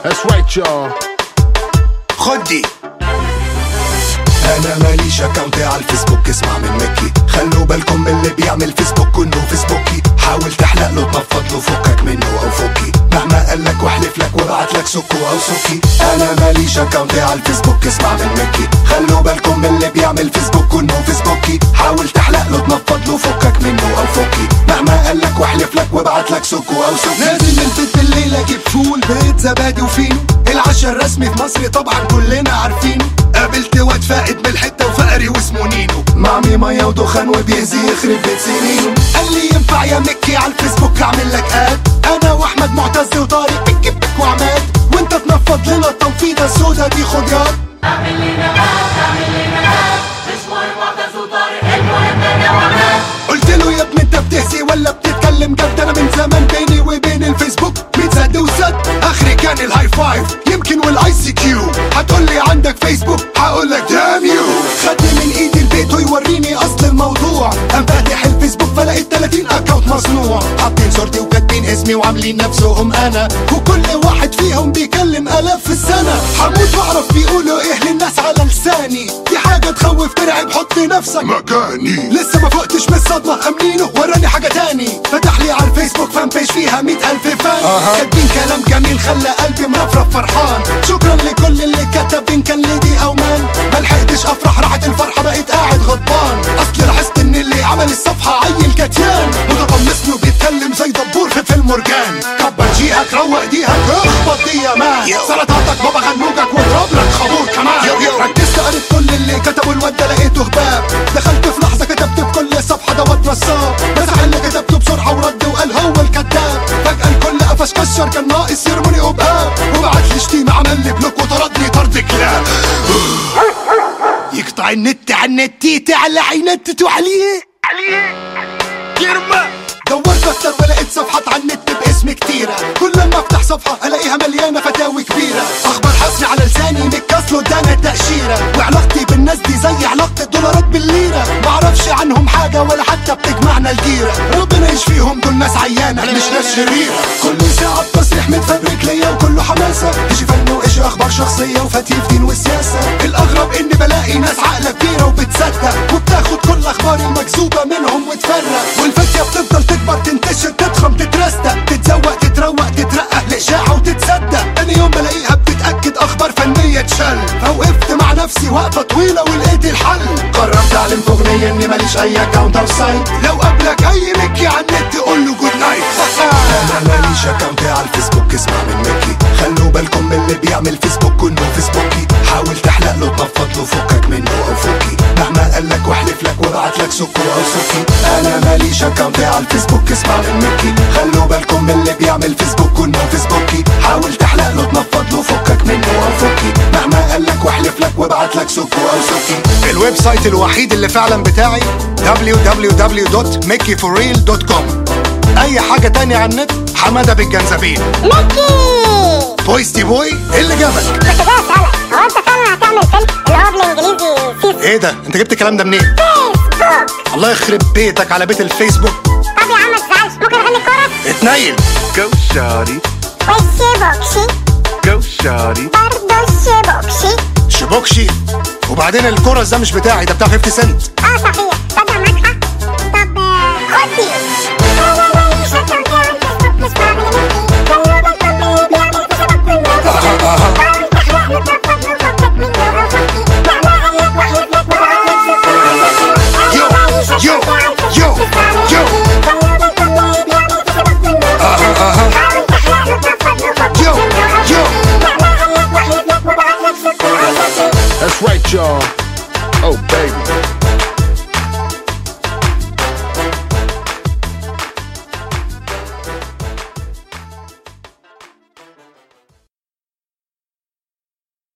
That's right y'all خد دي انا ماليش اكاونت على الفيسبوك اسمع من مكي خلوا بالكم من اللي بيعمل فيسبوك انه فيسبوكي حاول تحلق له تنفض له فكك منه او فكي مهما قالك واحلف لك وابعت لك سكو او سكي انا ماليش اكاونت على الفيسبوك اسمع من مكي خلوا بالكم من اللي بيعمل فيسبوك انه فيسبوكي حاول تحلق له تنفض له فكك منه او فكي مهما قالك واحلف لك وابعت لك سكو او سكي نازل من البيت بالليل اجيب فول بيت زبادي وفينو العشاء الرسمي في مصر طبعا كلنا عارفينه قابلت واد فائد من الحته وفقري واسمه نينو معمي ميه ودخان وبيهزي يخرب بيت سنينه قال لي ينفع يا مكي على الفيسبوك اعمل لك اد انا واحمد معتز وطارق بك بك وعماد وانت تنفض لنا التنفيضه السودا دي خد ياض قلت له يا ابني انت بتهزي ولا بتتكلم جد انا من زمان بيني وبين الفيسبوك بيتزد وسد اخري كان الهاي فايف يمكن والاي سي كيو هتقول لي عندك فيسبوك هقول لك دام يو خدني من ايدي البيت ويوريني اصل الموضوع قام فاتح الفيسبوك فلقيت 30 اكونت مصنوع حاطين صورتي وكاتبين اسمي وعاملين نفسهم انا وكل واحد فيهم بيكلم الاف في السنه هموت واعرف بيقولوا ايه للناس على لساني دي حاجه تخوف ترعب حط نفسك مكاني لسه ما فقتش من الصدمة أمنينه وراني حاجة تاني فتح لي على الفيسبوك فان بيج فيها مئة ألف فان كاتبين كلام جميل خلى قلبي مرفرف فرحان شكرا لكل اللي كتب إن كان ليدي أو مان ملحقتش أفرح راحت الفرحة بقيت قاعد غضبان أصل لاحظت إن اللي عمل الصفحة عيل كتيان متطمسني وبيتكلم زي دبور في فيلم مرجان كبر جيهك روق ديهك اخبط دي يا مان يو. سلطاتك بابا غنوجك واضرب لك خابور كمان يو يو. ركزت قريت كل اللي كتبوا الواد ده لقيته هباب دخلت في لحظه كتبت بكل صفحه ده واد نصاب مسح اللي كتبته بسرعه ورد وقال هو الكذاب فجاه الكل قفش كشر كان ناقص يرموني قباب وبعت لي شتيمه عمل لي بلوك وطردني طرد كلاب يقطع النت على النتيت على عينت وعليه عليه يرمى دورت اكتر ولقيت صفحات على النت باسم كتيرة كل لما افتح صفحة الاقيها مليانة فتاوي كبيرة اخبار حصري على لساني متكسلوا ادانا التأشيرة وعلاقتي بالناس دي زي علاقة الدولارات بالليرة معرفش عنهم حاجة ولا حتى بتجمعنا الجيرة ربنا يشفيهم دول ناس عيانة مش ناس شريرة كل ساعة تصريح متفبرك ليا وكله حماسة ايش فن وايش اخبار شخصية وفتيف دين والسياسة الاغرب اني بلاقي ناس عقلة كبيرة وبتصدق وبتاخد كل الاخبار المكذوبة منهم وتفرق والفتية بتفضل تكبر تنتشر تضخم تترستق تتزوق تتروق تترقق لإشاعة وتتصدق تاني يوم بلاقيها بتتأكد أخبار فنية تشل فوقفت مع نفسي وقفة طويلة ولقيت الحل قررت أعلن في أغنية إني ماليش أي أكاونت أو سايت لو قابلك أي مكي على النت قول له جود نايت انا ماليش اكاونت على الفيسبوك اسمع من مكي خلوا بالكم من اللي بيعمل فيسبوك انه فيسبوكي حاول تحلق له تنفض له فكك منه او فكي مهما قالك واحلف لك وابعت لك سكو او سكي انا ماليش اكاونت على الفيسبوك اسمع من مكي خلوا بالكم من اللي بيعمل فيسبوك انه فيسبوكي حاول تحلق له تنفض له فكك منه او فكي مهما قالك واحلف لك وابعت لك سكو او سكي الويب سايت الوحيد اللي فعلا بتاعي www.mickeyforreal.com أي حاجة تانية على النت حمادة بالجنزبيل ميكي بويستي بوي إيه اللي جابك كنت جاي اسالك هو انت فعلا هتعمل فيلم اللي هو بالانجليزي سيس ايه ده انت جبت الكلام ده منين فيسبوك الله يخرب بيتك على بيت الفيسبوك طب يا عم ما تزعلش ممكن اغني كورس اتنيل Go shawty وش بوكشي Go shawty برضه الشبوكشي شبوكشي وبعدين الكورس ده مش بتاعي ده بتاع 50 سنت اه صحيح تصدق معاك حق طب آه، خد دي